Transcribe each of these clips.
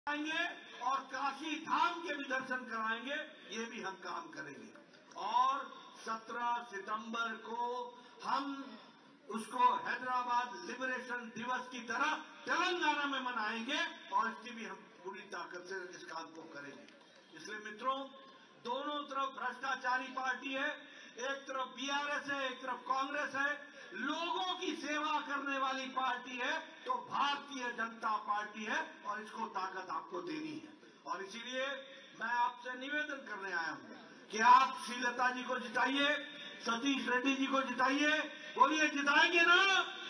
कराएंगे और काशी धाम के भी दर्शन कराएंगे ये भी हम काम करेंगे और 17 सितंबर को हम उसको हैदराबाद लिबरेशन दिवस की तरह तेलंगाना में मनाएंगे और इसकी भी हम पूरी ताकत से इस काम को करेंगे इसलिए मित्रों दोनों तरफ भ्रष्टाचारी पार्टी है एक तरफ बीआरएस है एक तरफ कांग्रेस है लोगों की सेवा करने वाली पार्टी है तो भारतीय जनता पार्टी है और इसको ताकत आपको देनी है और इसीलिए मैं आपसे निवेदन करने आया हूं कि आप श्रीलता जी को जिताइए सतीश रेड्डी जी को जिताइए बोलिए जिताएंगे ना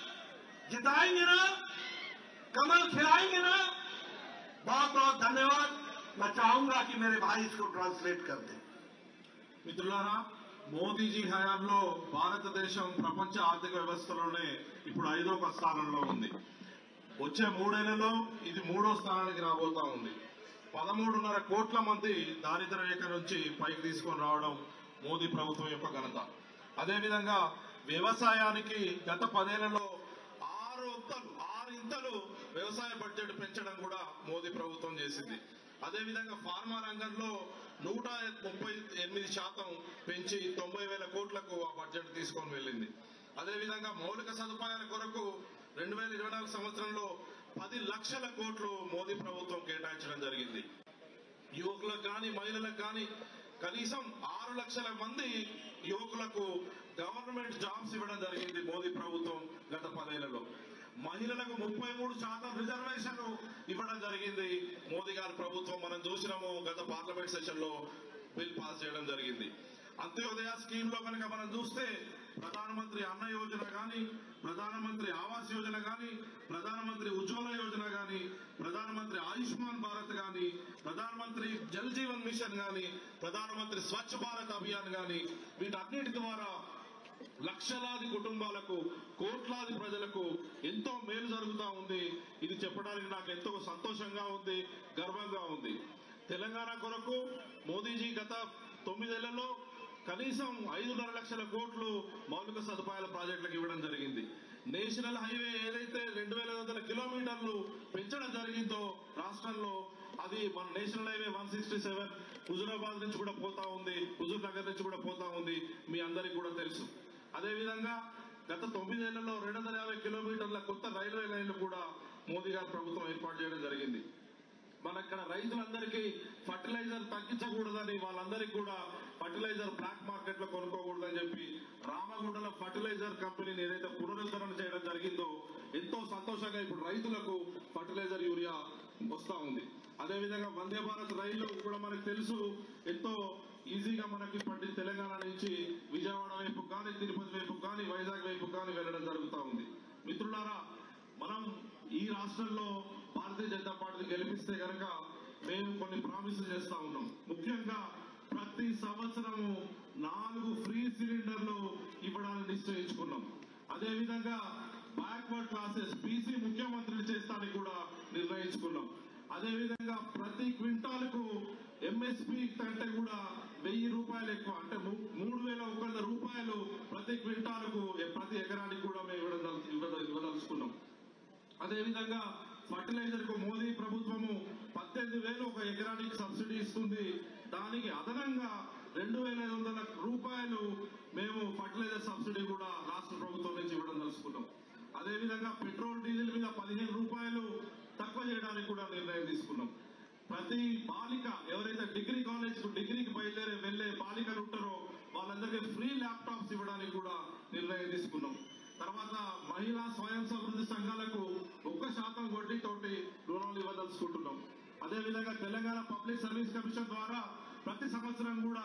जिताएंगे ना कमल खिलाएंगे ना बहुत बहुत धन्यवाद मैं चाहूंगा कि मेरे भाई इसको ट्रांसलेट कर दें మిత్రులారా మోదీజీ హయాంలో భారతదేశం ప్రపంచ ఆర్థిక వ్యవస్థలోనే ఇప్పుడు ఐదో స్థానంలో ఉంది వచ్చే మూడేళ్లలో ఇది మూడో స్థానానికి రాబోతా ఉంది పదమూడున్నర కోట్ల మంది దారిద్ర రేఖ నుంచి పైకి తీసుకొని రావడం మోదీ ప్రభుత్వం యొక్క ఘనత అదేవిధంగా వ్యవసాయానికి గత పదేళ్లలో ఆరు ఇంతలు ఆరు ఇంతలు వ్యవసాయ బడ్జెట్ పెంచడం కూడా మోదీ ప్రభుత్వం చేసింది అదేవిధంగా ఫార్మా రంగంలో నూట ముప్పై ఎనిమిది శాతం పెంచి తొంభై వేల కోట్లకు ఆ బడ్జెట్ తీసుకొని వెళ్ళింది అదేవిధంగా మౌలిక సదుపాయాల కొరకు రెండు వేల ఇరవై నాలుగు సంవత్సరంలో పది లక్షల కోట్లు మోదీ ప్రభుత్వం కేటాయించడం జరిగింది యువకులకు కానీ మహిళలకు కానీ కనీసం ఆరు లక్షల మంది యువకులకు గవర్నమెంట్ జాబ్స్ ఇవ్వడం జరిగింది మోదీ ప్రభుత్వం గత పదేళ్లలో మహిళలకు ముప్పై మూడు శాతం రిజర్వేషన్ ఇవ్వడం జరిగింది మోదీ గారి ప్రభుత్వం మనం చూసినాము గత పార్లమెంట్ సెషన్ లో బిల్ పాస్ చేయడం జరిగింది అంత్యోదయ స్కీమ్ లో కనుక మనం చూస్తే ప్రధానమంత్రి అన్న యోజన గాని ప్రధానమంత్రి ఆవాస్ యోజన గాని ప్రధానమంత్రి ఉజ్వల యోజన గాని ప్రధానమంత్రి ఆయుష్మాన్ భారత్ గాని ప్రధానమంత్రి జల్ జీవన్ మిషన్ గాని ప్రధానమంత్రి స్వచ్ఛ భారత్ అభియాన్ గాని వీటన్నిటి ద్వారా లక్షలాది కుటుంబాలకు కోట్లాది ప్రజలకు ఎంతో మేలు జరుగుతా ఉంది ఇది చెప్పడానికి నాకు ఎంతో సంతోషంగా ఉంది గర్వంగా ఉంది తెలంగాణ కొరకు మోదీజీ గత తొమ్మిదేళ్లలో కనీసం ఐదున్నర లక్షల కోట్లు మౌలిక సదుపాయాల ప్రాజెక్టులకు ఇవ్వడం జరిగింది నేషనల్ హైవే ఏదైతే రెండు వేల వందల కిలోమీటర్లు పెంచడం జరిగిందో రాష్ట్రంలో అది మన national highway one sixty seven Huzurabad నుంచి కూడా పోతా ఉంది హుజూర్ నగర్ నుంచి కూడా పోతా ఉంది మీ అందరికి కూడా తెలుసు అదేవిధంగా గత తొమ్మిదేళ్లలో రెండు వందల యాభై కిలోమీటర్ల కొత్త రైల్వే లైన్లు కూడా మోదీ గారి ప్రభుత్వం ఏర్పాటు చేయడం జరిగింది మన ఇక్కడ రైతులందరికీ ఫర్టిలైజర్ తగ్గించకూడదని వాళ్ళందరికీ కూడా ఫర్టిలైజర్ బ్లాక్ మార్కెట్ లో కొనుక్కోకూడదని చెప్పి రామగుండలో ఫర్టిలైజర్ కంపెనీని ఏదైతే పునరుద్ధరణ చేయడం జరిగిందో ఎంతో సంతోషంగా ఇప్పుడు రైతులకు ఫర్టిలైజర్ యూరియా వస్తా ఉంది అదేవిధంగా వందే భారత్ రైలు కూడా మనకు తెలుసు ఎంతో ఈజీగా మనకి పట్టి తెలంగాణ నుంచి విజయవాడ వైపు కానీ తిరుపతి వైపు కానీ వైజాగ్ వైపు కానీ వెళ్ళడం జరుగుతూ ఉంది మిత్రులారా మనం ఈ రాష్ట్రంలో భారతీయ జనతా పార్టీ గెలిపిస్తే గనక మేము కొన్ని ప్రామిస్ చేస్తా ఉన్నాం ముఖ్యంగా ప్రతి సంవత్సరము నాలుగు ఫ్రీ సిలిండర్లు ఇవ్వడానికి నిశ్చయించుకున్నాం అదే విధంగా బ్యాక్వర్డ్ క్లాసెస్ బీసీ ముఖ్యమంత్రిని చేస్తానికి కూడా నిర్ణయించుకున్నాం అదే విధంగా ప్రతి క్వింటాల్కు ఎంఎస్పి కంటే కూడా వెయ్యి రూపాయలు ఎక్కువ అంటే ము- మూడు వేల ఒక వంద రూపాయలు ప్రతి క్వింటాల్కు ఎ- ప్రతి ఎకరానికి కూడా మేము ఇవ్వడం దల్- ఇవ్వద- ఇవ్వదలుచుకున్నాం అదేవిధంగా ఫర్టిలైజర్ కు మోదీ ప్రభుత్వము పద్దెనిమిది వేలు ఒక ఎకరానికి సబ్సిడీ ఇస్తుంది దానికి అదనంగా రెండు వేల ఐదు వందల రూపాయలు మేము ఫర్టిలైజర్ సబ్సిడీ కూడా రాష్ట్ర ప్రభుత్వం నుంచి ఇవ్వడం తెలుసుకున్నాం అదేవిధంగా పెట్రోల్ డీజిల్ మీద పదిహేను రూపాయలు తక్కువ చేయడానికి కూడా నిర్ణయం తీసుకున్నాం ప్రతి బాలిక ఎవరైతే డిగ్రీ కాలేజ్ కు డిగ్రీకి బయలుదేరే వెళ్లే బాలికలు ఉంటారో వాళ్ళందరికీ ఫ్రీ ల్యాప్టాప్స్ ఇవ్వడానికి కూడా నిర్ణయం తీసుకున్నాం తర్వాత మహిళా స్వయం సమృద్ధి సంఘాలకు ఒక్క శాతం వడ్డీతోటి రుణాలు ఇవ్వదలుచుకుంటున్నాం అదేవిధంగా తెలంగాణ పబ్లిక్ సర్వీస్ కమిషన్ ద్వారా ప్రతి సంవత్సరం కూడా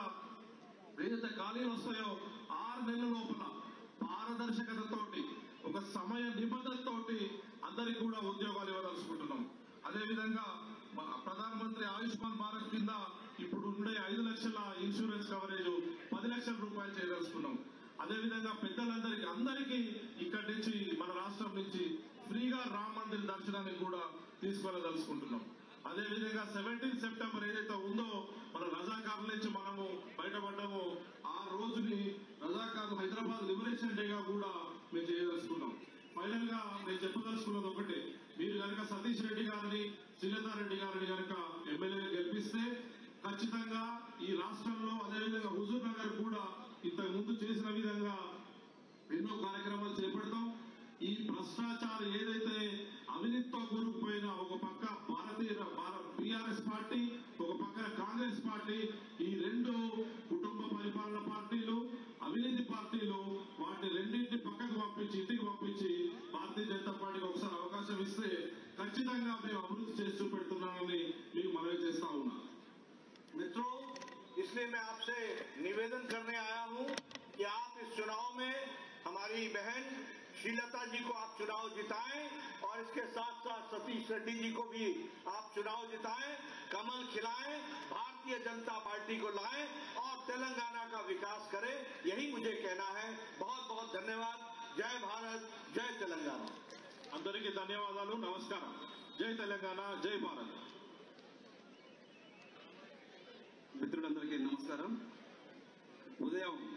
ఏదైతే ఖాళీలు వస్తాయో ఆరు నెలల లోపల పారదర్శకతతోటి ఒక సమయ నిబంధనతోటి అందరికి కూడా ఉద్యోగాలు ఇవ్వదలుచుకుంటున్నాం అదేవిధంగా మన ప్రధానమంత్రి ఆయుష్మాన్ భారత్ కింద ఇప్పుడు ఉండే ఐదు లక్షల ఇన్సూరెన్స్ కవరేజ్ పది లక్షల రూపాయలు చేయదలుచుకున్నాం అదేవిధంగా పెద్దలందరికీ అందరికీ ఇక్కడి నుంచి మన రాష్ట్రం నుంచి ఫ్రీగా రామ్ మందిర్ దర్శనానికి కూడా తీసుకెళ్ళదలుచుకుంటున్నాం అదేవిధంగా సెవెంటీన్ సెప్టెంబర్ ఏదైతే ఉందో మన రజాకారుల నుంచి మనము బయటపడ్డామో ఆ రోజుని రజాకార్ హైదరాబాద్ లిబరేషన్ డేగా కూడా మేము చేయదలుచుకున్నాం ఫైనల్ గా నేను చెప్పదలుచుకున్నది ఒకటి మీరు కనుక కనుక సతీష్ రెడ్డి గారిని శ్రీలతారెడ్డి గారిని కనుక ఎమ్మెల్యేగా గెలిపిస్తే ఖచ్చితంగా ఈ రాష్ట్రంలో అదేవిధంగా హుజూర్ నగర్ కూడా ఇంతకు ముందు చేసిన విధంగా ఎన్నో కార్యక్రమాలు చేపడతాం ఈ భ్రష్టాచారం ఏదైతే అవినీతితో కూరుకుపోయిన ఒక పక్క భారతీయ బీఆర్ఎస్ పార్టీ ఒక పక్కన కాంగ్రెస్ పార్టీ ఈ రెండు కుటుంబ పరిపాలన పార్టీలు అవినీతి పార్టీలు వాటిని రెండింటిని పక్కకు పంపించి ఇంటికి పంపించి భారతీయ జనతా పార్టీకి ఒకసారి అవకాశం ఇస్తే ఖచ్చితంగా మేము అభివృద్ధి చేసి చూపెడుతున్నామని మీకు మనవి చేస్తా ఉన్నా मित्रों इसलिए मैं आपसे निवेदन करने आया हूं कि आप इस चुनाव में हमारी बहन श्रीलता जी को आप चुनाव जिताएं और इसके साथ साथ सतीश रेड्डी जी को भी आप चुनाव जिताएं कमल खिलाएं भारतीय जनता पार्टी को लाएं और तेलंगाना का विकास करें यही मुझे कहना है बहुत बहुत धन्यवाद जय भारत जय तेलंगाना అందరికీ ధన్యవాదాలు నమస్కారం జై తెలంగాణ జై భారత్ మిత్రులందరికీ నమస్కారం